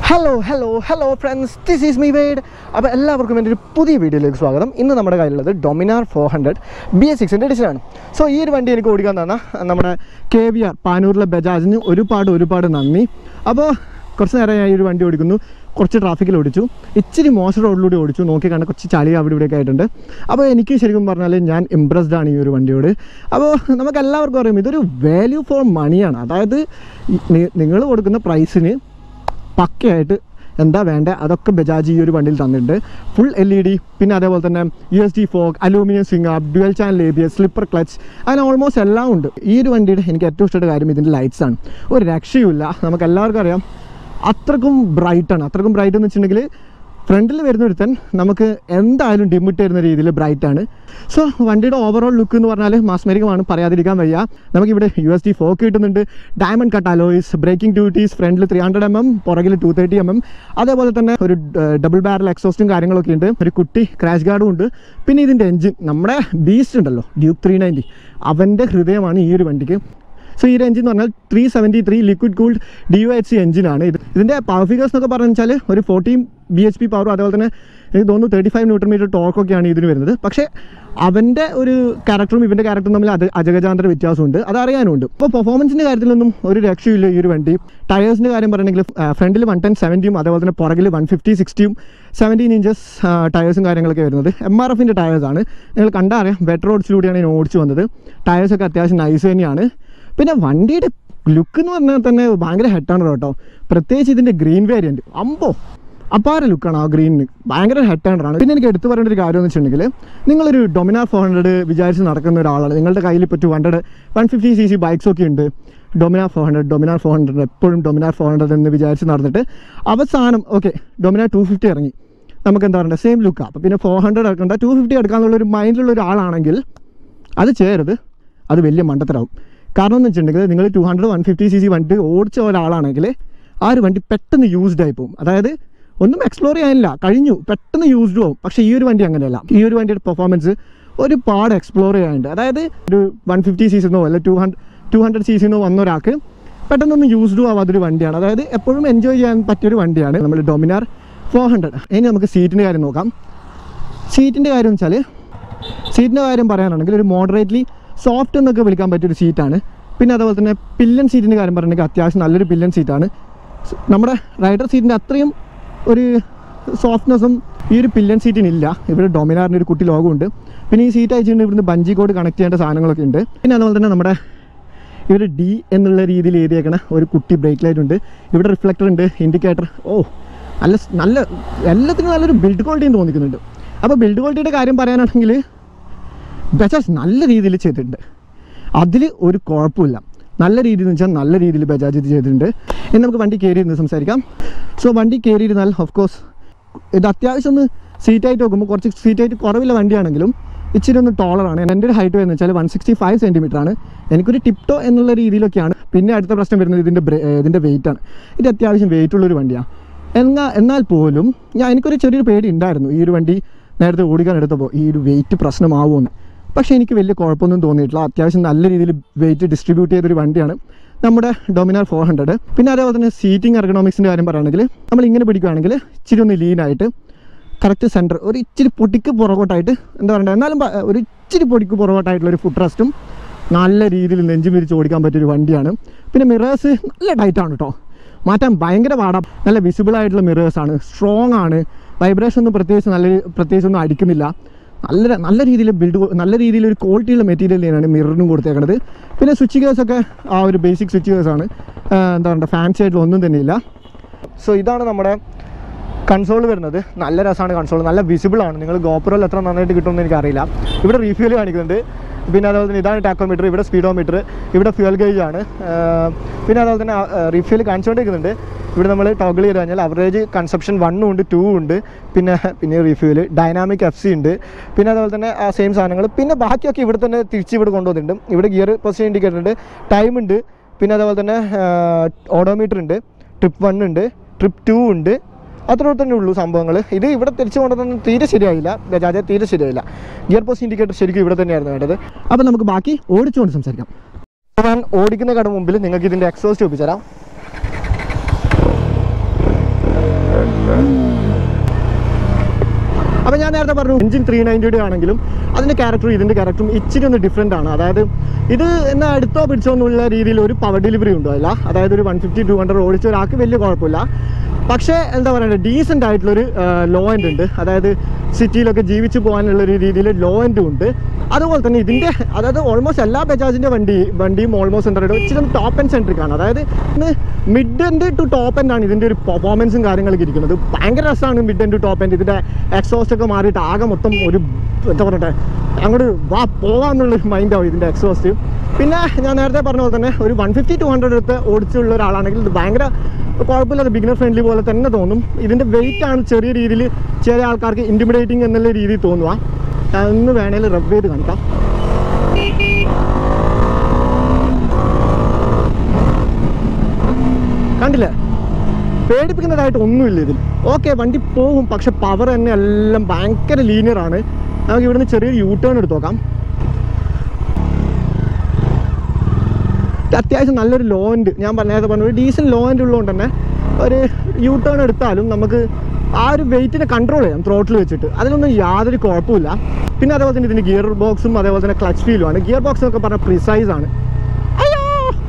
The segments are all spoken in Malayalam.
hello hello hello friends this is me Ved അപ്പോൾ എല്ലാവർക്കും എൻ്റെ ഒരു പുതിയ വീഡിയോയിലേക്ക് സ്വാഗതം ഇന്ന് നമ്മുടെ കയ്യിലുള്ളത് Dominar four hundred B S സിക്സിൻ്റെ എഡിഷനാണ് സോ ഈ ഒരു വണ്ടി എനിക്ക് ഓടിക്കാൻ തന്ന നമ്മുടെ കെ വി ആർ പാനൂരിലെ ബജാജിന് ഒരുപാട് ഒരുപാട് നന്ദി അപ്പോൾ കുറച്ച് നേരം ഞാൻ ഈ ഒരു വണ്ടി ഓടിക്കുന്നു കുറച്ച് ട്രാഫിക്കിൽ ഓടിച്ചു ഇച്ചിരി മോശം റോഡിലൂടെ ഓടിച്ചു നോക്കി കണ്ട കുറച്ച് ചളി അവിടെ ഇവിടെയൊക്കെ ആയിട്ടുണ്ട് അപ്പോൾ എനിക്ക് ശരിക്കും പറഞ്ഞാൽ ഞാൻ ഇമ്പ്രസ്ഡ് ആണ് ഈ ഒരു വണ്ടിയോട് അപ്പോൾ നമുക്ക് എല്ലാവർക്കും അറിയാം ഇതൊരു വാല്യൂ ഫോർ മണിയാണ് അതായത് നിങ്ങൾ കൊടുക്കുന്ന പ്രൈസിന് പക്കയായിട്ട് എന്താ വേണ്ടത് അതൊക്കെ ബജാജ് ഈ ഒരു വണ്ടിയിൽ തന്നിട്ടുണ്ട് ഫുൾ എൽ ഇ ഡി പിന്നെ അതേപോലെ തന്നെ U S D fork aluminium സ്വിങ് അപ്പ് dual channel A B S slipper clutch അങ്ങനെ ഓൾമോസ്റ്റ് എല്ലാം ഉണ്ട് ഈ ഒരു വണ്ടിയുടെ എനിക്ക് ഏറ്റവും ഇഷ്ടപ്പെട്ട കാര്യം ഇതിൻ്റെ ലൈറ്റ്സ് ആണ് ഒരു രക്ഷയുമില്ല നമുക്ക് എല്ലാവർക്കും അറിയാം അത്രക്കും ബ്രൈറ്റാണ് അത്രക്കും ബ്രൈറ്റ് എന്ന് വെച്ചിട്ടുണ്ടെങ്കിൽ ഫ്രണ്ടിൽ വരുന്ന ഒരുത്തൻ നമുക്ക് എന്തായാലും ഡിമിട്ട് വരുന്ന രീതിയിൽ ബ്രൈറ്റ് ആണ് സോ വണ്ടിയുടെ ഓവറോൾ ലുക്ക് എന്ന് പറഞ്ഞാൽ മാസ്മരികമാണ് പറയാതിരിക്കാൻ വയ്യ നമുക്കിവിടെ യു എസ് ഡി ഫോക്ക് കിട്ടുന്നുണ്ട് diamond cut alloys braking duties ഫ്രണ്ടിൽ ത്രീ ഹൺഡ്രഡ് എം എം പുറകിൽ ടു തേർട്ടി എം എം അതേപോലെ തന്നെ ഒരു ഡബിൾ ബാരൽ എക്സോസ്റ്റും കാര്യങ്ങളൊക്കെ ഉണ്ട് ഒരു കുട്ടി ക്രാഷ് ഗാർഡും ഉണ്ട് പിന്നെ ഇതിൻ്റെ എഞ്ചിൻ നമ്മുടെ ബീസ്റ്റ് ഉണ്ടല്ലോ ഡ്യൂക്ക് ത്രീ നയൻറ്റി അവൻ്റെ ഹൃദയമാണ് ഈ ഒരു വണ്ടിക്ക് സോ ഈ ഒരു എഞ്ചിൻ എന്ന് പറഞ്ഞാൽ three seventy three liquid cooled D O H C എഞ്ചിനാണ് ഇത് ഇതിൻ്റെ പവർ ഫിഗേഴ്സ് എന്നൊക്കെ പറഞ്ഞു വെച്ചാൽ ഒരു ഫോർട്ടീൻ ബി എച്ച് പി പവറും അതേപോലെ തന്നെ എനിക്ക് തോന്നുന്നു തേർട്ടി ഫൈവ് ന്യൂട്രൺ മീറ്റർ ടോർക്കൊക്കെയാണ് ഇതിന് വരുന്നത് പക്ഷേ അവൻ്റെ ഒരു ക്യാരക്ടറും ഇവൻ്റെ ക്യാരക്ടറും തമ്മിൽ അത് അജഗജാന്തര വ്യത്യാസമുണ്ട് അത് അറിയാനുണ്ട് ഇപ്പോൾ പെർഫോമൻസിൻ്റെ കാര്യത്തിലൊന്നും ഒരു രക്ഷയില്ല ഈ ഒരു വണ്ടി ടയേഴ്സിൻ്റെ കാര്യം പറയുകയാണെങ്കിൽ ഫ്രണ്ടിൽ വൺ ടെൻ സെവൻറ്റിയും അതേപോലെ തന്നെ പുറകിൽ വൺ ഫിഫ്റ്റി സിക്സ്റ്റിയും സെവൻറ്റീൻ ഇഞ്ചസ് ടയേഴ്സും കാര്യങ്ങളൊക്കെ വരുന്നത് എം ആർ എഫിൻ്റെ ടയേഴ്സാണ് നിങ്ങൾ കണ്ടറിയാം വെറ്റർ റോഡ്സിലൂടെയാണ് ഞാൻ ഓടിച്ചു വന്നത് ടയേഴ്സൊക്കെ അത്യാവശ്യം നൈസ് തന്നെയാണ് പിന്നെ വണ്ടിയുടെ ലുക്ക് എന്ന് പറഞ്ഞാൽ തന്നെ ഭയങ്കര ഹെഡാണ് കേട്ടോ പ്രത്യേകിച്ച് ഇതിൻ്റെ ഗ്രീൻ വേരിയൻറ്റ് അമ്പോ അപ്പാര ലുക്കാണ് ആ ഗ്രീനിന് ഭയങ്കര ഹെഡ് ആണ് പിന്നെ എനിക്ക് എടുത്തു പറയേണ്ട ഒരു കാര്യം എന്ന് വെച്ചിട്ടുണ്ടെങ്കിൽ നിങ്ങളൊരു ഡൊമിനാർ ഫോർ ഹൺഡ്രഡ് വിചാരിച്ച് നടക്കുന്ന ഒരാളാണ് നിങ്ങളുടെ കയ്യിൽ ഇപ്പോൾ two hundred one fifty C C bikes ഒക്കെ ഉണ്ട് Dominar four hundred Dominar four hundred എപ്പോഴും ഡൊമിനാർ ഫോർ ഹൺഡ്രഡ് എന്ന് വിചാരിച്ച് നടന്നിട്ട് അവസാനം ഓക്കെ ഡൊമിനാർ ടു ഫിഫ്റ്റി ഇറങ്ങി നമുക്ക് എന്താ പറയുക സെയിം ലുക്കാണ് അപ്പോൾ പിന്നെ ഫോർ ഹൺഡ്രഡ് എടുക്കണ്ട ടു ഫിഫ്റ്റി എടുക്കാന്നുള്ള ഒരു മൈൻഡിലുള്ള ഒരാളാണെങ്കിൽ അത് ചെയ്യരുത് അത് വലിയ മണ്ടത്തരാവും കാരണം എന്ന് വെച്ചിട്ടുണ്ടെങ്കിൽ നിങ്ങൾ two hundred one fifty C C വണ്ടി ഓടിച്ച ഒരാളാണെങ്കിൽ ആ ഒരു വണ്ടി പെട്ടെന്ന് യൂസ്ഡ് ആയി പോകും അതായത് ഒന്നും എക്സ്പ്ലോർ ചെയ്യാനില്ല കഴിഞ്ഞു പെട്ടെന്ന് യൂസ്ഡ് ആവും പക്ഷേ ഈ ഒരു വണ്ടി അങ്ങനെയല്ല ഈ ഒരു വണ്ടിയുടെ പെർഫോമൻസ് ഒരുപാട് എക്സ്പ്ലോർ ചെയ്യാനുണ്ട് അതായത് ഒരു വൺ ഫിഫ്റ്റി സി സിന്നോ അല്ല two hundred two hundred C സിന്നോ വന്ന ഒരാൾക്ക് പെട്ടെന്നൊന്നും യൂസ്ഡ് ആവാത്തൊരു വണ്ടിയാണ് അതായത് എപ്പോഴും എൻജോയ് ചെയ്യാൻ പറ്റിയൊരു വണ്ടിയാണ് നമ്മൾ ഡൊമിനാർ ഫോർ ഹൺഡ്രഡ് ഇനി നമുക്ക് സീറ്റിൻ്റെ കാര്യം നോക്കാം സീറ്റിൻ്റെ കാര്യം വെച്ചാൽ സീറ്റിൻ്റെ കാര്യം പറയാനാണെങ്കിൽ ഒരു മോഡറേറ്റ്ലി സോഫ്റ്റ് എന്നൊക്കെ വിളിക്കാൻ പറ്റിയൊരു സീറ്റാണ് പിന്നെ അതുപോലെ തന്നെ പില്ലൻ സീറ്റിൻ്റെ കാര്യം പറയുകയാണെങ്കിൽ അത്യാവശ്യം നല്ലൊരു പില്ലൻ സീറ്റാണ് സ് നമ്മുടെ റൈഡർ സീറ്റിൻ്റെ അത്രയും ഒരു സോഫ്റ്റ്നെസ്സും ഈ ഒരു പില്ലൻ സീറ്റിനില്ല ഇവിടെ ഡൊമിനാറിൻ്റെ ഒരു കുട്ടി ലോഗമുണ്ട് പിന്നെ ഈ സീറ്റ് അയച്ചിട്ടുണ്ട് ഇവിടുന്ന് ബഞ്ചി കോഡ് കണക്ട് ചെയ്യേണ്ട സാധനങ്ങളൊക്കെ ഉണ്ട് പിന്നെ അതുപോലെ തന്നെ നമ്മുടെ ഇവർ ഡി എന്നുള്ള രീതിയിൽ എഴുതിയേക്കണ ഒരു കുട്ടി ബ്രേക്ക് ലൈറ്റ് ഉണ്ട് ഇവിടെ റിഫ്ലക്ടർ ഉണ്ട് ഇൻഡിക്കേറ്റർ ഓ നല്ല സ് നല്ല എല്ലാത്തിനും നല്ലൊരു ബിൽഡ് ക്വാളിറ്റിയും തോന്നിക്കുന്നുണ്ട് അപ്പോൾ ബിൽഡ് ക്വാളിറ്റിയുടെ കാര്യം പറയാനാണെങ്കിൽ ബജാജ് നല്ല രീതിയിൽ ചെയ്തിട്ടുണ്ട് അതിൽ ഒരു കുഴപ്പമില്ല നല്ല രീതിയിൽ എന്ന് വെച്ചാൽ നല്ല രീതിയിൽ ബജാജ് ഇത് ചെയ്തിട്ടുണ്ട് ഇനി നമുക്ക് വണ്ടി കയറി ഇരുന്ന് സംസാരിക്കാം സോ വണ്ടി കയറി ഇരുന്നാൽ ഓഫ് കോഴ്സ് ഇത് അത്യാവശ്യം ഒന്ന് സീറ്റായിട്ട് നോക്കുമ്പോൾ കുറച്ച് സീറ്റായിട്ട് കുറവില്ല വണ്ടിയാണെങ്കിലും ഇച്ചിരി ഒന്ന് ടോളറാണ് എൻ്റെ ഒരു ഹൈറ്റ് എന്ന് വെച്ചാൽ വൺ സിക്സ്റ്റി ഫൈവ് സെൻറ്റിമീറ്റർ ആണ് എനിക്കൊരു ടിപ്ടോ എന്നുള്ള രീതിയിലൊക്കെയാണ് പിന്നെ അടുത്ത പ്രശ്നം വരുന്നത് ഇതിൻ്റെ ബ്രേ ഇതിൻ്റെ വെയിറ്റ് ആണ് ഇത് അത്യാവശ്യം വെയിറ്റ് ഉള്ളൊരു വണ്ടിയാണ് എന്നാൽ എന്നാൽ പോലും ഞാൻ എനിക്കൊരു ചെറിയൊരു പേടി ഉണ്ടായിരുന്നു ഈ ഒരു വണ്ടി നേരത്തെ ഓടിക്കാൻ എടുത്തപ്പോൾ ഈ ഒരു വെയിറ്റ് പ്രശ്നമാവുമെന്ന് പക്ഷേ എനിക്ക് വലിയ കുഴപ്പമൊന്നും തോന്നിയിട്ടില്ല അത്യാവശ്യം നല്ല രീതിയിൽ വെയിറ്റ് ഡിസ്ട്രിബ്യൂട്ട് ചെയ്തൊരു വണ്ടിയാണ് നമ്മുടെ ഡൊമിനാർ ഫോർ ഹൺഡ്രഡ് പിന്നെ അതേപോലെ തന്നെ സീറ്റിംഗ് എർഗണോമിക്സിൻ്റെ കാര്യം പറയുകയാണെങ്കിൽ നമ്മൾ ഇങ്ങനെ പിടിക്കുകയാണെങ്കിൽ ഇച്ചിരി ഒന്ന് ലീനായിട്ട് കറക്റ്റ് സെൻറ്റർ ഒരു ഇച്ചിരി പൊടിക്ക് പുറകോട്ടായിട്ട് എന്താ പറയുക എന്നാലും പ- ഒരു ഇച്ചിരി പൊടിക്ക് പുറകോട്ടായിട്ടുള്ള ഒരു ഫുഡ് റെസ്റ്റും നല്ല രീതിയിൽ നെഞ്ചു വിരിച്ച് ഓടിക്കാൻ പറ്റിയൊരു വണ്ടിയാണ് പിന്നെ മിറേഴ്സ് നല്ല ടൈറ്റാണ് കേട്ടോ മാറ്റാൻ ഭയങ്കര പാടാ നല്ല വിസിബിൾ ആയിട്ടുള്ള മിറേഴ്സാണ് സ്ട്രോങ് ആണ് വൈബ്രേഷൻ ഒന്നും പ്രത്യേകിച്ച് നല്ല പ്രത്യേകിച്ച് ഒന്നും അടിക്കുന്നില്ല നല്ല നല്ല രീതിയിൽ ബിൽഡ് നല്ല രീതിയിൽ ഒരു ക്വാളിറ്റിയുള്ള മെറ്റീരിയൽ തന്നെയാണ് മിററിനും കൊടുത്തേക്കുന്നത് പിന്നെ സ്വിച്ച് ഗേഴ്സൊക്കെ ആ ഒരു ബേസിക് സ്വിച്ച് ഗേഴ്സാണ് എന്താ പറയുക ഫാൻസി ആയിട്ടുള്ള ഒന്നും തന്നെയില്ല സോ ഇതാണ് നമ്മുടെ കൺസോൾ വരുന്നത് നല്ല രസമാണ് കൺസോൾ നല്ല വിസിബിൾ ആണ് നിങ്ങൾ ഗോപുരയിൽ എത്ര നന്നായിട്ട് കിട്ടുമെന്ന് എനിക്കറിയില്ല ഇവിടെ റീഫ്യൂൽ കാണിക്കുന്നുണ്ട് പിന്നെ അതുപോലെ തന്നെ ഇതാണ് ടാക്കോമീറ്റർ ഇവിടെ സ്പീഡോമീറ്റർ ഇവിടെ ഫ്യൂൽ ഗേജ് ആണ് ആഹ് പിന്നെ അതുപോലെ തന്നെ റീഫ്യൂൽ കാണിച്ചുകൊണ്ടിരിക്കുന്നുണ്ട് ഇവിടെ നമ്മൾ ടോഗിൾ ചെയ്ത് കഴിഞ്ഞാൽ അവറേജ് കൺസപ്ഷൻ വണ്ണും ഉണ്ട് ടൂ ഉണ്ട് പിന്നെ പിന്നെ റീഫ്യൂൽ ഡൈനാമിക് എഫ് സി ഉണ്ട് പിന്നെ അതുപോലെ തന്നെ ആ സെയിം സാധനങ്ങൾ പിന്നെ ബാക്കിയൊക്കെ ഇവിടെ തന്നെ തിരിച്ച് ഇവിടെ കൊണ്ടുവന്നിട്ടുണ്ട് ഇവിടെ ഗിയർ പൊസിഷൻ ഇൻഡിക്കേറ്റർ ഉണ്ട് ടൈം ഉണ്ട് പിന്നെ അതുപോലെ തന്നെ ഓഡോമീറ്റർ ഉണ്ട് ട്രിപ്പ് വൺ ഉണ്ട് ട്രിപ്പ് ടു ഉണ്ട് അത്ര തന്നെ ഉള്ളൂ സംഭവങ്ങൾ ഇത് ഇവിടെ തിരിച്ചു കൊണ്ടുവന്നൊന്നും തീരെ ശരിയായില്ല ബജാജ് തീരെ ശരിയായില്ല ഗിയർ പോസ്റ്റ് ഇൻഡിക്കേറ്റർ ശരിക്കും ഇവിടെ തന്നെയായിരുന്നു വേണ്ടത് അപ്പോൾ നമുക്ക് ബാക്കി ഓടിച്ചുകൊണ്ട് സംസാരിക്കാം ഞാൻ ഓടിക്കുന്ന കട മുമ്പിൽ നിങ്ങൾക്ക് ഇതിൻ്റെ എക്സോസ്റ്റ് ഒപ്പിച്ചരാം അപ്പോൾ ഞാൻ നേരത്തെ പറഞ്ഞു എഞ്ചിൻ ത്രീ നയൻറ്റിയുടെ ആണെങ്കിലും അതിൻ്റെ ക്യാരക്ടറും ഇതിൻ്റെ ക്യാരക്ടറും ഇച്ചിരി ഒന്ന് ഡിഫറെൻ്റ് ആണ് അതായത് ഇത് എന്നാ അടുത്തോ പിടിച്ചോ എന്നുള്ള രീതിയിൽ ഒരു പവർ ഡെലിവറി ഉണ്ടോ അല്ല അതായത് ഒരു വൺ ഫിഫ്റ്റി ടു ഹൺഡ്രഡ് ഓടിച്ച ഒരാൾക്ക് വലിയ കുഴപ്പമില്ല പക്ഷേ എന്താ പറയുക ഡീസൻ്റ് ആയിട്ടുള്ളൊരു ലോ എൻഡ് ഉണ്ട് അതായത് സിറ്റിയിലൊക്കെ ജീവിച്ചു പോകാനുള്ള ഒരു രീതിയിൽ ലോ എൻഡും ഉണ്ട് അതുപോലെ തന്നെ ഇതിൻ്റെ അതായത് ഓൾമോസ്റ്റ് എല്ലാ ബജാജിൻ്റെ വണ്ടി വണ്ടിയും ഓൾമോസ്റ്റ് എന്താ പറയുക ഇച്ചിരി ടോപ്പ് ആൻഡ് സെൻട്രിക് ആണ് അതായത് mid end to top end ആണ് ഇതിൻ്റെ ഒരു പെർഫോമൻസും കാര്യങ്ങളൊക്കെ ഇരിക്കുന്നത് ഭയങ്കര രസമാണ് mid end to top end ഇതിൻ്റെ എക്സോസ്റ്റ് ഒക്കെ മാറിയിട്ട് ആകെ മൊത്തം ഒരു എന്താ പറയട്ടെ അങ്ങോട്ട് വാ പോകാമെന്നുള്ളൊരു മൈൻഡാവും ഇതിൻ്റെ എക്സോസ്റ്റ് പിന്നെ ഞാൻ നേരത്തെ പറഞ്ഞ പോലെ തന്നെ ഒരു വൺ ഫിഫ്റ്റി ടു ഹൺഡ്രഡ് എടുത്ത് ഓടിച്ചുള്ള ഒരാളാണെങ്കിൽ ഇത് ഭയങ്കര കുഴപ്പമില്ലാതെ ബിഗിനർ ഫ്രണ്ട്ലി പോലെ തന്നെ തോന്നും ഇതിൻ്റെ വെയിറ്റ് ആണ് ചെറിയ രീതിയിൽ ചില ആൾക്കാർക്ക് ഇൻറ്റിമിഡേറ്റിംഗ് എന്നുള്ള രീതിയിൽ തോന്നുക ഞാൻ ഒന്ന് വേണേൽ റബ്ബ് ചെയ്ത് കാണിക്കാം കണ്ടില്ലേ പേടിപ്പിക്കുന്നതായിട്ട് ഒന്നുമില്ല ഇതിൽ ഓക്കെ വണ്ടി പോകും പക്ഷെ പവർ തന്നെ എല്ലാം ഭയങ്കര ലീനിയർ ആണ് നമുക്ക് ഇവിടുന്ന് ചെറിയൊരു യൂ ടേൺ എടുത്ത് നോക്കാം അത്യാവശ്യം നല്ലൊരു ലോ എൻഡ് ഞാൻ പറഞ്ഞത് പറഞ്ഞു ഒരു ഡീസൻറ്റ് ലോ എൻഡ് ഉള്ളതുകൊണ്ട് തന്നെ ഒരു യൂ ടേൺ എടുത്താലും നമുക്ക് ആ ഒരു വെയിറ്റിനെ കൺട്രോൾ ചെയ്യാം ത്രോട്ടിൽ വെച്ചിട്ട് അതിലൊന്നും യാതൊരു കുഴപ്പമില്ല പിന്നെ അതേപോലെ തന്നെ ഇതിൻ്റെ ഗിയർ ബോക്സും അതേപോലെ തന്നെ ക്ലച്ച് ഫീലുമാണ് ഗിയർ ബോക്സ് എന്നൊക്കെ പറഞ്ഞാൽ പ്രിസൈസ് ആണ് അയ്യോ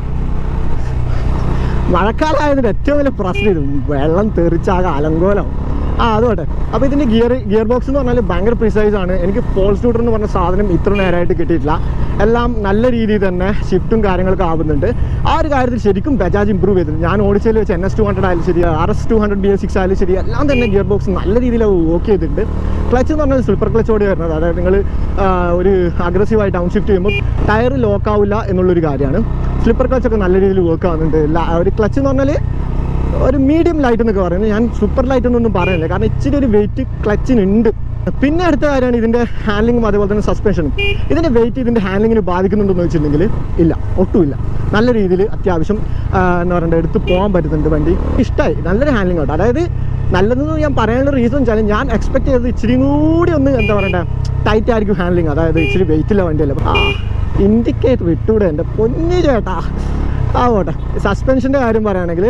മഴക്കാലമായതിൻ്റെ ഏറ്റവും വലിയ പ്രശ്നം ഇത് വെള്ളം തെറിച്ചാകെ അലങ്കോലം ആ അതുകൊട്ടെ അപ്പോൾ ഇതിൻ്റെ ഗിയർ ഗിയർ ബോക്സ് എന്ന് പറഞ്ഞാൽ ഭയങ്കര പ്രിസൈസ് ആണ് എനിക്ക് പോൾ സ്കൂട്ടർ എന്ന് പറഞ്ഞ സാധനം ഇത്ര നേരമായിട്ട് കിട്ടിയിട്ടില്ല എല്ലാം നല്ല രീതിയിൽ തന്നെ ഷിഫ്റ്റും കാര്യങ്ങളൊക്കെ ആവുന്നുണ്ട് ആ ഒരു കാര്യത്തിൽ ശരിക്കും ബജാജ് ഇമ്പ്രൂവ് ചെയ്തിട്ടുണ്ട് ഞാൻ ഓടിച്ചതിൽ വെച്ച് എൻ എസ് ടു ഹൺഡ്രഡ് ആയാലും ശരി R S two hundred B S six ആയാലും ശരി എല്ലാം തന്നെ ഗിയർ ബോക്സ് നല്ല രീതിയിൽ വർക്ക് ചെയ്തിട്ടുണ്ട് ക്ലച്ച് എന്ന് പറഞ്ഞാൽ സ്ലിപ്പർ ക്ലച്ചോടെ വരുന്നത് അതായത് നിങ്ങൾ ഒരു അഗ്രസീവായി ഡൗൺ ഷിഫ്റ്റ് ചെയ്യുമ്പോൾ ടയർ ലോക്ക് ആവില്ല എന്നുള്ളൊരു കാര്യമാണ് സ്ലിപ്പർ ക്ലച്ച് ഒക്കെ നല്ല രീതിയിൽ വർക്ക് ആവുന്നുണ്ട് ല- ഒരു ക്ലച്ച് എന്ന് പറഞ്ഞാൽ ഒരു മീഡിയം ലൈറ്റ് എന്നൊക്കെ പറയുന്നത് ഞാൻ സൂപ്പർ ലൈറ്റ് എന്നൊന്നും പറയുന്നില്ല കാരണം ഇച്ചിരി ഒരു വെയിറ്റ് ക്ലച്ചിനുണ്ട് പിന്നെ അടുത്ത കാര്യമാണ് ഇതിൻ്റെ ഹാൻഡിങ്ങും അതേപോലെ തന്നെ സസ്പെൻഷനും ഇതിൻ്റെ വെയിറ്റ് ഇതിൻ്റെ ഹാൻഡിങ്ങിന് ബാധിക്കുന്നുണ്ടെന്ന് വെച്ചിട്ടുണ്ടെങ്കിൽ ഇല്ല ഒട്ടുമില്ല നല്ല രീതിയിൽ അത്യാവശ്യം ആ, എന്താ പറയണ്ടത് എടുത്ത് പോകാൻ പറ്റുന്നുണ്ട് വണ്ടി ഇഷ്ടമായി നല്ലൊരു ഹാൻഡിങ് കേട്ടോ അതായത് നല്ലതെന്ന് ഞാൻ പറയാനുള്ള റീസൺ വെച്ചാൽ ഞാൻ എക്സ്പെക്ട് ചെയ്തത് ഇച്ചിരി കൂടി ഒന്ന് എന്താ പറയണ്ടേ ടൈറ്റ് ആയിരിക്കും ഹാൻഡിലിങ് അതായത് ഇച്ചിരി വെയിറ്റുള്ള വണ്ടിയല്ല ആ ഇൻഡിക്കേറ്റർ വിട്ടൂടെ എൻ്റെ പൊന്നു ചേട്ടാ ആ പോട്ടെ സസ്പെൻഷൻ്റെ കാര്യം പറയുകയാണെങ്കിൽ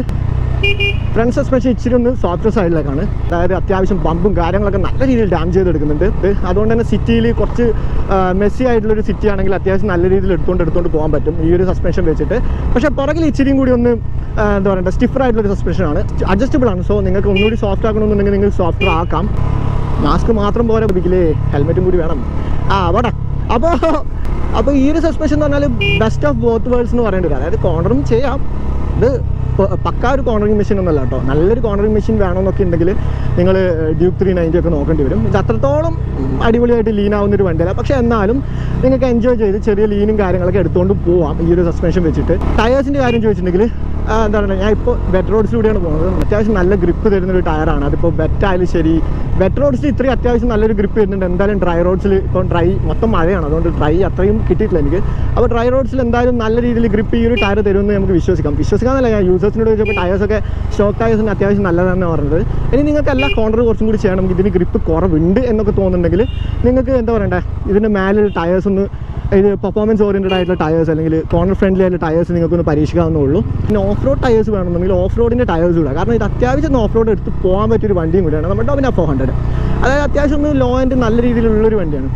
ഫ്രണ്ട് സസ്പെൻഷൻ ഇച്ചിരി ഒന്ന് സോഫ്റ്റ് സൈഡിലേക്കാണ് അതായത് അത്യാവശ്യം പമ്പും കാര്യങ്ങളൊക്കെ നല്ല രീതിയിൽ ഡാം ചെയ്തെടുക്കുന്നുണ്ട് ഇത് അതുകൊണ്ട് തന്നെ സിറ്റിയിൽ കുറച്ച് മെസ്സി ആയിട്ടുള്ളൊരു സിറ്റി ആണെങ്കിൽ അത്യാവശ്യം നല്ല രീതിയിൽ എടുത്തുകൊണ്ട് എടുത്തുകൊണ്ട് പോകാൻ പറ്റും ഈ ഒരു സസ്പെൻഷൻ വെച്ചിട്ട് പക്ഷേ പുറകിൽ ഇച്ചിരിയും കൂടി ഒന്ന് ആ, എന്താ പറയുക സ്റ്റിഫർ ആയിട്ടുള്ളൊരു സസ്പെൻഷൻ ആണ് അഡ്ജസ്റ്റബിൾ ആണ് സോ നിങ്ങൾക്ക് ഒന്നുകൂടി സോഫ്റ്റ് ആക്കണമെന്നുണ്ടെങ്കിൽ നിങ്ങൾക്ക് സോഫ്റ്റ് ആക്കാം മാസ്ക് മാത്രം പോരാ പിടിക്കില്ലേ ഹെൽമെറ്റും കൂടി വേണം ആ അവിടെ അപ്പോൾ അപ്പോൾ ഈ ഒരു സസ്പെൻഷൻ എന്ന് പറഞ്ഞാൽ ബെസ്റ്റ് ഓഫ് ബോത്ത് വേൾഡ്സ് എന്ന് പറയേണ്ടി വരും അതായത് കോർണറും ചെയ്യാം ഇത് പ- പക്കാ ഒരു കോർണറിങ് മെഷീൻ ഒന്നല്ല കേട്ടോ നല്ലൊരു കോർണറിങ് മെഷീൻ വേണമെന്നൊക്കെ ഉണ്ടെങ്കിൽ നിങ്ങൾ ഡ്യൂക്ക് ത്രീ നയൻറ്റി ഒക്കെ നോക്കേണ്ടി വരും ഇത് അത്രത്തോളം അടിപൊളിയായിട്ട് ലീൻ ആവുന്ന ഒരു വണ്ടിയല്ല പക്ഷേ എന്നാലും നിങ്ങൾക്ക് എൻജോയ് ചെയ്ത് ചെറിയ ലീനും കാര്യങ്ങളൊക്കെ എടുത്തുകൊണ്ട് പോവാം ഈ ഒരു സസ്പെൻഷൻ വെച്ചിട്ട് ടയേഴ്സിൻ്റെ കാര്യം ചോദിച്ചിട്ടുണ്ടെങ്കിൽ ആ, എന്താ പറയുക ഞാൻ ഇപ്പോൾ വെറ്റ് റോഡ്സിലൂടെയാണ് പോകുന്നത് അത്യാവശ്യം നല്ല ഗ്രിപ്പ് തരുന്ന ഒരു ടയറാണ് അതിപ്പോൾ വെറ്റ് ആയാലും ശരി വെറ്റ് റോഡ്സിൽ ഇത്രയും അത്യാവശ്യം നല്ലൊരു ഗ്രിപ്പ് വരുന്നുണ്ട് എന്തായാലും ഡ്രൈ റോഡ്സിൽ ഇപ്പോൾ ഡ്രൈ മൊത്തം മഴയാണ് അതുകൊണ്ട് ഡ്രൈ അത്രയും കിട്ടിയിട്ടില്ല എനിക്ക് അപ്പോൾ ഡ്രൈ റോഡ്സിൽ എന്തായാലും നല്ല രീതിയിൽ ഗ്രിപ്പ് ഈ ഒരു ടയർ തരുമെന്ന് നമുക്ക് വിശ്വസിക്കാം വിശ്വസിക്കാമെന്നല്ല ഞാൻ യൂസേഴ്സിനോട് ചോദിച്ചപ്പോൾ ടയേഴ്സൊക്കെ സ്റ്റോക്ക് ടയേഴ്സിന് അത്യാവശ്യം നല്ലതാണെന്ന് പറഞ്ഞത് ഇനി നിങ്ങൾക്ക് എല്ലാ കോർണർ കുറച്ചും കൂടി ചെയ്യണം ഇതിന് ഗ്രിപ്പ് കുറവുണ്ട് എന്നൊക്കെ തോന്നുന്നുണ്ടെങ്കിൽ നിങ്ങൾക്ക് എന്താ പറയണ്ടേ ഇതിൻ്റെ മേലെ ടയേഴ്സ് ഒന്ന് ഇത് പെർഫോമൻസ് ഓറിയൻറ്റഡ് ആയിട്ടുള്ള ടയേഴ്സ് അല്ലെങ്കിൽ കോർണർ ഫ്രണ്ട്ലി ആയിട്ടുള്ള ടയേഴ്സ് നിങ്ങൾക്കൊന്ന് പരീക്ഷിക്കാവുന്നേ ഉള്ളൂ പിന്നെ ഓഫ് റോഡ് ടയേഴ്സ് വേണമെന്നുണ്ടെങ്കിൽ ഓഫ് റോഡിൻ്റെ ടയേഴ്സ് കൂടെ കാരണം ഇത് അത്യാവശ്യം ഓഫ് റോഡ് എടുത്ത് പോകാൻ പറ്റിയൊരു വണ്ടിയും കൂടിയാണ് നമ്മുടെ ഡോമിന ഫോർ ഹൺഡ്രഡ് അതായത് അത്യാവശ്യം ഒന്ന് ലോ ആൻഡ് നല്ല രീതിയിലുള്ളൊരു വണ്ടിയാണ്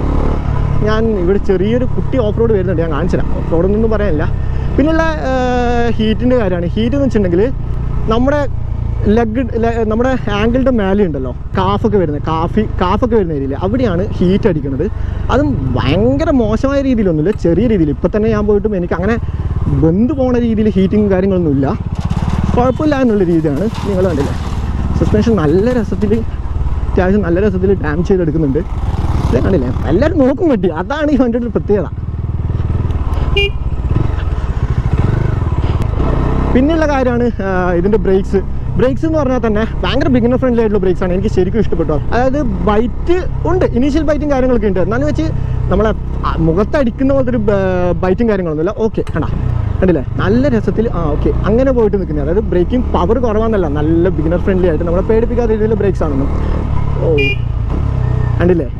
ഞാൻ ഇവിടെ ചെറിയൊരു കുട്ടി ഓഫ് റോഡ് വരുന്നുണ്ട് ഞാൻ കാണിച്ചുതരാം ഓഫ് റോഡ് ഒന്നും പറയാനില്ല പിന്നെയുള്ള ഹീറ്റിൻ്റെ കാര്യമാണ് ഹീറ്റ് എന്ന് വെച്ചിട്ടുണ്ടെങ്കിൽ നമ്മുടെ ലെഗ് നമ്മുടെ ആംഗിളിൻ്റെ മേലെ ഉണ്ടല്ലോ കാഫൊക്കെ വരുന്നത് കാഫി കാഫൊക്കെ വരുന്ന ഏരിയയിൽ അവിടെയാണ് ഹീറ്റ് അടിക്കുന്നത് അതും ഭയങ്കര മോശമായ രീതിയിലൊന്നുമില്ല ചെറിയ രീതിയിൽ ഇപ്പം തന്നെ ഞാൻ പോയിട്ടും എനിക്ക് അങ്ങനെ ബന്ധു പോണ രീതിയിൽ ഹീറ്റിങ്ങും കാര്യങ്ങളൊന്നുമില്ല കുഴപ്പമില്ല എന്നുള്ള രീതിയാണ് നിങ്ങൾ കണ്ടില്ലേ സസ്പെൻഷൻ നല്ല രസത്തിൽ അത്യാവശ്യം നല്ല രസത്തിൽ ഡാം ചെയ്തെടുക്കുന്നുണ്ട് ഇത് കണ്ടില്ലേ എല്ലാവരും നോക്കും പറ്റി അതാണ് ഈ വണ്ടിയുടെ ഒരു പ്രത്യേകത പിന്നെയുള്ള കാര്യമാണ് ആ, ഇതിൻ്റെ ബ്രേക്സ് ബ്രേക്സ് എന്ന് പറഞ്ഞാൽ തന്നെ ഭയങ്കര ബിഗിനർ ഫ്രണ്ട്ലി ആയിട്ടുള്ള ബ്രേക്സ് ആണ് എനിക്ക് ശരിക്കും ഇഷ്ടപ്പെട്ടു അതായത് ബൈറ്റ് ഉണ്ട് ഇനീഷ്യൽ ബൈറ്റും കാര്യങ്ങളൊക്കെ ഉണ്ട് എന്നാന്ന് വെച്ച് നമ്മളെ ആ, മുഖത്തടിക്കുന്ന പോലത്തെ ഒരു ബൈറ്റും കാര്യങ്ങളൊന്നുമില്ല ഓക്കെ കണ്ടാ കണ്ടില്ലേ നല്ല രസത്തിൽ ആ ഓക്കെ അങ്ങനെ പോയിട്ട് നിൽക്കുന്നത് അതായത് ബ്രേക്കിംഗ് പവർ കുറവാന്നല്ല നല്ല ബിഗിനർ ഫ്രണ്ട്ലി ആയിട്ട് നമ്മളെ പേടിപ്പിക്കാത്ത രീതിയിൽ ബ്രേക്സ് ആണെന്നും ഓ കണ്ടില്ലേ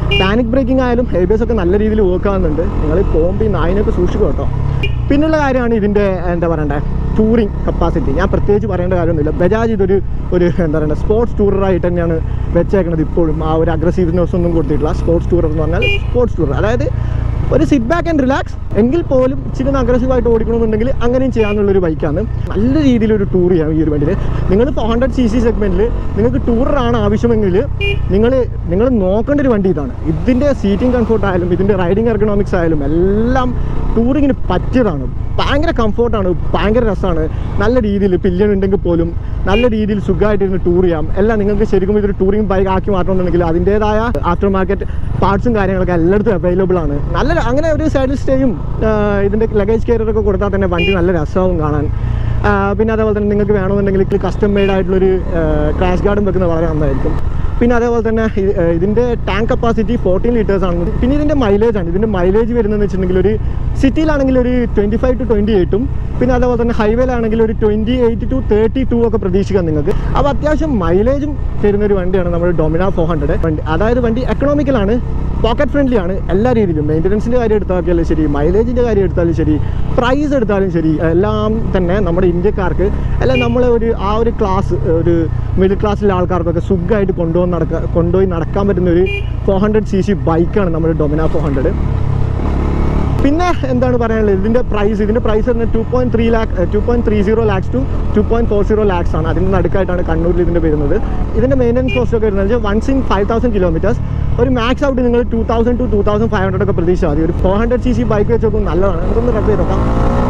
പാനിക് ബ്രേക്കിംഗ് ആയാലും ഹെബേസ് ഒക്കെ നല്ല രീതിയിൽ വർക്ക് ആവുന്നുണ്ട് നിങ്ങൾ പോകുമ്പോൾ ഈ നായിനൊക്കെ സൂക്ഷിക്കും കേട്ടോ പിന്നുള്ള കാര്യമാണ് ഇതിൻ്റെ എന്താ പറയണ്ടേ ടൂറിങ് കപ്പാസിറ്റി ഞാൻ പ്രത്യേകിച്ച് പറയേണ്ട കാര്യമൊന്നുമില്ല ബജാജ് ഇതൊരു ഒരു എന്താ പറയുക സ്പോർട്സ് ടൂററായിട്ട് തന്നെയാണ് വെച്ചേക്കുന്നത് ഇപ്പോഴും ആ ഒരു അഗ്രസീവ്നെസ് ഒന്നും കൊടുത്തിട്ടില്ല സ്പോർട്സ് ടൂറർ എന്ന് പറഞ്ഞാൽ സ്പോർട്സ് ടൂർ അതായത് ഒരു സിറ്റ് ബാക്ക് ആൻഡ് റിലാക്സ് എങ്കിൽ പോലും ഇച്ചിരി ഒന്ന് അഗ്രസീവായിട്ട് ഓടിക്കണമെന്നുണ്ടെങ്കിൽ അങ്ങനെയും ചെയ്യാനുള്ളൊരു ബൈക്കാണ് നല്ല രീതിയിലൊരു ടൂർ ചെയ്യാം ഈ ഒരു വണ്ടിയിൽ നിങ്ങൾ ഫോർ ഹൺഡ്രഡ് സി സി സെഗ്മെൻറ്റിൽ നിങ്ങൾക്ക് ടൂറാണ് ആവശ്യമെങ്കിൽ നിങ്ങൾ നിങ്ങൾ നോക്കേണ്ട ഒരു വണ്ടി ഇതാണ് ഇതിൻ്റെ സീറ്റിംഗ് കംഫോർട്ട് ആയാലും ഇതിൻ്റെ റൈഡിങ് എർഗണോമിക്സ് ആയാലും എല്ലാം ടൂറിങ്ങിന് പറ്റിയതാണ് ഭയങ്കര കംഫോർട്ടാണ് ഭയങ്കര രസമാണ് നല്ല രീതിയിൽ പില്യൺ ഉണ്ടെങ്കിൽ പോലും നല്ല രീതിയിൽ സുഖമായിട്ട് ഇരുന്ന് ടൂർ ചെയ്യാം എല്ലാം നിങ്ങൾക്ക് ശരിക്കും ഇതൊരു ടൂറിംഗ് ബൈക്ക് ആക്കി മാറ്റണമെന്നുണ്ടെങ്കിൽ അതിൻ്റേതായ ആഫ്റ്റർ മാർക്കറ്റ് പാർട്സും കാര്യങ്ങളൊക്കെ എല്ലായിടത്തും അവൈലബിൾ ആണ് നല്ല അങ്ങനെ ഒരു സൈഡിൽ സ്റ്റേയും ഇതിൻ്റെ ലഗേജ് കെയറൊക്കെ കൊടുത്താൽ തന്നെ വണ്ടി നല്ല രസമാവും കാണാൻ ആ, പിന്നെ അതേപോലെ തന്നെ നിങ്ങൾക്ക് വേണമെന്നുണ്ടെങ്കിൽ കസ്റ്റം മെയ്ഡ് ആയിട്ടുള്ളൊരു ക്രാഷ് ഗാർഡും വെക്കുന്നത് വളരെ നന്നായിരിക്കും പിന്നെ അതേപോലെ തന്നെ ഇത്, ഏർ, ഇതിൻ്റെ ടാങ്ക് കപ്പാസിറ്റി ഫോർട്ടീൻ ലിറ്റേഴ്സ് ആണ് പിന്നെ ഇതിൻ്റെ മൈലേജ് ആണ് ഇതിൻ്റെ മൈലേജ് വരുന്നതെന്ന് വെച്ചിട്ടുണ്ടെങ്കിൽ ഒരു സിറ്റിയിലാണെങ്കിൽ ഒരു ട്വൻറ്റി ഫൈവ് ടു ട്വൻറ്റി എയ്റ്റും പിന്നെ അതേപോലെ തന്നെ ഹൈവേയിലാണെങ്കിൽ ഒരു twenty eight to thirty two ഒക്കെ പ്രതീക്ഷിക്കാം നിങ്ങൾക്ക് അപ്പോൾ അത്യാവശ്യം മൈലേജും തരുന്ന ഒരു വണ്ടിയാണ് നമ്മുടെ ഡൊമിന ഫോർ ഹൺഡ്രഡ് വണ്ടി അതായത് വണ്ടി എക്കണോമിക്കലാണ് പോക്കറ്റ് ഫ്രണ്ട്ലി ആണ് എല്ലാ രീതിയിലും മെയിൻ്റനൻസിൻ്റെ കാര്യം എടുത്താലും ശരി മൈലേജിൻ്റെ കാര്യം എടുത്താലും ശരി പ്രൈസ് എടുത്താലും ശരി എല്ലാം തന്നെ നമ്മുടെ ഇന്ത്യക്കാർക്ക് അല്ല നമ്മളെ ഒരു ആ ഒരു ക്ലാസ് ഒരു മിഡിൽ ക്ലാസ്സിലെ ആൾക്കാർക്കൊക്കെ സുഖമായിട്ട് കൊണ്ടുപോയി നടക്കാൻ കൊണ്ടുപോയി നടക്കാൻ പറ്റുന്ന ഒരു ഫോർ ഹൺഡ്രഡ് സി സി ബൈക്കാണ് നമ്മുടെ ഡൊമിന ഫോർ ഹൺഡ്രഡ് പിന്നെ എന്താണ് പറയാനുള്ളത് ഇതിൻ്റെ പ്രൈസ് ഇതിൻ്റെ പ്രൈസ് തന്നെ two point three lakh two point three zero lakhs to two point four zero lakhs ആണ് അതിൻ്റെ നടുക്കായിട്ടാണ് കണ്ണൂരിൽ ഇതിൻ്റെ വരുന്നത് ഇതിൻ്റെ മെയിൻ്റനൻസ് കോസ്റ്റ് ഒക്കെ വരുന്നത് once in five thousand kilometres ഒരു മാക്സ് ഔട്ട് നിങ്ങൾ two thousand to two thousand five hundred ഒക്കെ പ്രതീക്ഷിച്ചാൽ മതി ഒരു four hundred C C bike വെച്ച് നോക്കും നല്ലതാണ് നമുക്കൊന്ന് റബ് ചെയ്ത് നോക്കാം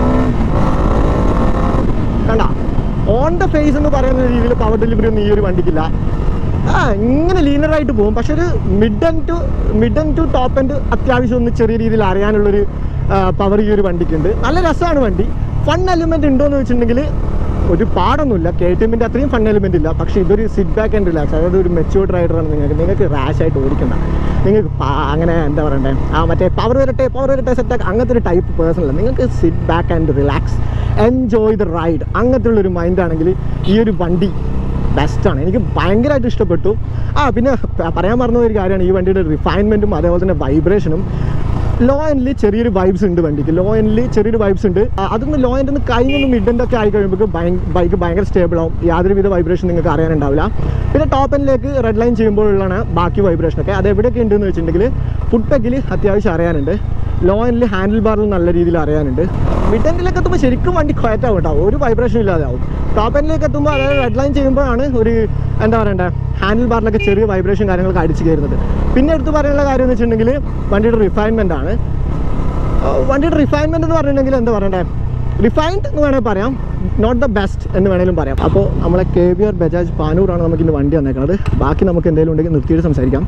കണ്ട ഓൺ ദ ഫേസ് എന്ന് പറയുന്ന രീതിയിൽ പവർ ഡെലിവറി ഒന്നും ഈ ഒരു വണ്ടിക്കില്ല ആ ഇങ്ങനെ ലീനറായിട്ട് പോകും പക്ഷെ ഒരു mid end to mid end to top end അത്യാവശ്യം ഒന്ന് ചെറിയ രീതിയിൽ അറിയാനുള്ളൊരു പവർ ഈ ഒരു വണ്ടിക്കുണ്ട് നല്ല രസമാണ് വണ്ടി ഫൺ എലിമെന്റ് ഉണ്ടോ എന്ന് വെച്ചിട്ടുണ്ടെങ്കിൽ ഒരു പാടൊന്നുമില്ല കെ ടി എമ്മിൻ്റെ അത്രയും ഫൺ എലിമെന്റ് ഇല്ല പക്ഷേ ഇതൊരു സിറ്റ് ബാക്ക് ആൻഡ് റിലാക്സ് അതായത് ഒരു മെച്യൂർഡ് റൈഡറാണ് നിങ്ങൾക്ക് നിങ്ങൾക്ക് റാഷ് ആയിട്ട് ഓടിക്കണ്ട നിങ്ങൾക്ക് പാ- അങ്ങനെ എന്താ പറയണ്ടേ ആ മറ്റേ പവർ വരട്ടെ പവർ വരട്ടെ സെറ്റ് അങ്ങനത്തെ ഒരു ടൈപ്പ് പേഴ്സൺ അല്ല നിങ്ങൾക്ക് sit back and relax enjoy the ride അങ്ങനത്തെ ഉള്ളൊരു മൈൻഡ് ആണെങ്കിൽ ഈ ഒരു വണ്ടി ബെസ്റ്റാണ് എനിക്ക് ഭയങ്കരമായിട്ട് ഇഷ്ടപ്പെട്ടു ആ പിന്നെ പ- പറയാൻ മറന്ന ഒരു കാര്യമാണ് ഈ വണ്ടിയുടെ റിഫൈൻമെൻറ്റും അതേപോലെ തന്നെ വൈബ്രേഷനും ലോ എൻഡിൽ ചെറിയൊരു വൈബ്സ് ഉണ്ട് വണ്ടിക്ക് ലോ എൻഡിൽ ചെറിയൊരു വൈബ്സ് ഉണ്ട് ആ, അതൊന്ന് ലോ എൻഡിൽ നിന്ന് കഴിഞ്ഞൊന്ന് മിഡ് ഒക്കെ ആയി കഴിയുമ്പോൾ ബൈക്ക് ഭയങ്കര സ്റ്റേബിൾ ആവും യാതൊരുവിധ വൈബ്രേഷൻ നിങ്ങൾക്ക് അറിയാനുണ്ടാവില്ല പിന്നെ ടോപ്പ് എൻഡിലേക്ക് റെഡ് ലൈൻ ചെയ്യുമ്പോഴുള്ളതാണ് ബാക്കി വൈബ്രേഷനൊക്കെ അത് എവിടെയൊക്കെ ഉണ്ടെന്ന് വെച്ചിട്ടുണ്ടെങ്കിൽ ഫുഡ് പെക്കിൽ അത്യാവശ്യം അറിയാനുണ്ട് ലോ എൻഡിൽ ഹാൻഡിൽ ബാറിൽ നല്ല രീതിയിൽ അറിയാനുണ്ട് മിഡ് എൻഡിലേക്ക് എത്തുമ്പോൾ ശരിക്കും വണ്ടി ക്വയറ്റാവും കേട്ടോ ഒരു വൈബ്രേഷൻ ഇല്ലാതെ ആവും ടോപ്പ് എൻഡിലേക്ക് എത്തുമ്പോൾ അതായത് റെഡ് ലൈൻ ചെയ്യുമ്പോഴാണ് ഒരു എന്താ പറയണ്ടേ ഹാൻഡിൽ ബാറിലൊക്കെ ചെറിയ വൈബ്രേഷൻ കാര്യങ്ങളൊക്കെ അടിച്ച് കയറുന്നത് പിന്നെ എടുത്ത് പറയാനുള്ള കാര്യം എന്ന് വെച്ചിട്ടുണ്ടെങ്കിൽ വണ്ടിയുടെ റിഫൈൻമെൻ്റ് ആണ് ആ, വണ്ടിയുടെ റിഫൈൻമെൻ്റ് എന്ന് പറഞ്ഞിട്ടുണ്ടെങ്കിൽ എന്താ പറയണ്ടേ റിഫൈൻഡ് എന്ന് വേണമെങ്കിൽ പറയാം നോട്ട് ദ ബെസ്റ്റ് എന്ന് വേണമെങ്കിലും പറയാം അപ്പോൾ നമ്മളെ കെ ബി ആർ ബജാജ് പാനൂറാണ് നമുക്ക് ഇന്ന് വണ്ടി വന്നേക്കുന്നത് ബാക്കി നമുക്ക് എന്തെങ്കിലും ഉണ്ടെങ്കിൽ നിർത്തിയിട്ട് സംസാരിക്കാം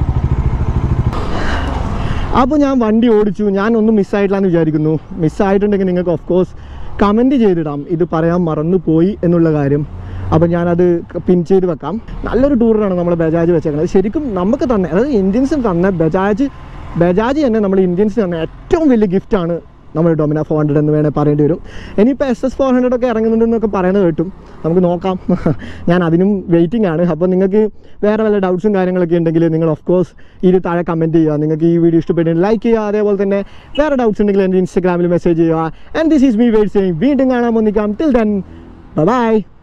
അപ്പോൾ ഞാൻ വണ്ടി ഓടിച്ചു ഞാൻ ഒന്നും മിസ്സായിട്ടില്ല എന്ന് വിചാരിക്കുന്നു മിസ്സായിട്ടുണ്ടെങ്കിൽ നിങ്ങൾക്ക് ഓഫ് കോഴ്സ് കമൻറ്റ് ചെയ്തിടാം ഇത് പറയാൻ മറന്നു പോയി എന്നുള്ള കാര്യം അപ്പോൾ ഞാനത് പിൻ ചെയ്ത് വെക്കാം നല്ലൊരു ടൂറിനാണ് നമ്മൾ ബജാജ് വെച്ചേക്കുന്നത് ശരിക്കും നമുക്ക് തന്നെ അതായത് ഇന്ത്യൻസിന് തന്നെ ബജാജ് ബജാജ് തന്നെ നമ്മൾ ഇന്ത്യൻസിന് തന്നെ ഏറ്റവും വലിയ ഗിഫ്റ്റാണ് നമ്മൾ ഡൊമിന ഫോർ ഹൺഡ്രഡ് എന്ന് വേണേൽ പറയേണ്ടി വരും ഇനിയിപ്പോൾ എസ് എസ് ഫോർ ഹൺഡ്രഡ് ഒക്കെ ഇറങ്ങുന്നുണ്ടെന്നൊക്കെ പറയുന്നത് കേട്ടും നമുക്ക് നോക്കാം ഞാൻ അതിനും വെയിറ്റിംഗ് ആണ് അപ്പോൾ നിങ്ങൾക്ക് വേറെ വല്ല ഡൗട്ട്സും കാര്യങ്ങളൊക്കെ ഉണ്ടെങ്കിൽ നിങ്ങൾ ഓഫ് കോഴ്സ് ഇത് താഴെ കമൻറ്റ് ചെയ്യുക നിങ്ങൾക്ക് ഈ വീഡിയോ ഇഷ്ടപ്പെട്ടെങ്കിൽ ലൈക്ക് ചെയ്യുക അതേപോലെ തന്നെ വേറെ ഡൗട്ട്സ് ഉണ്ടെങ്കിൽ എൻ്റെ ഇൻസ്റ്റാഗ്രാമിൽ മെസ്സേജ് ചെയ്യുക and this is me wait ചെയ്യും വീണ്ടും കാണാൻ ഒന്നിക്കാം ടിൽ ദെൻ ബൈ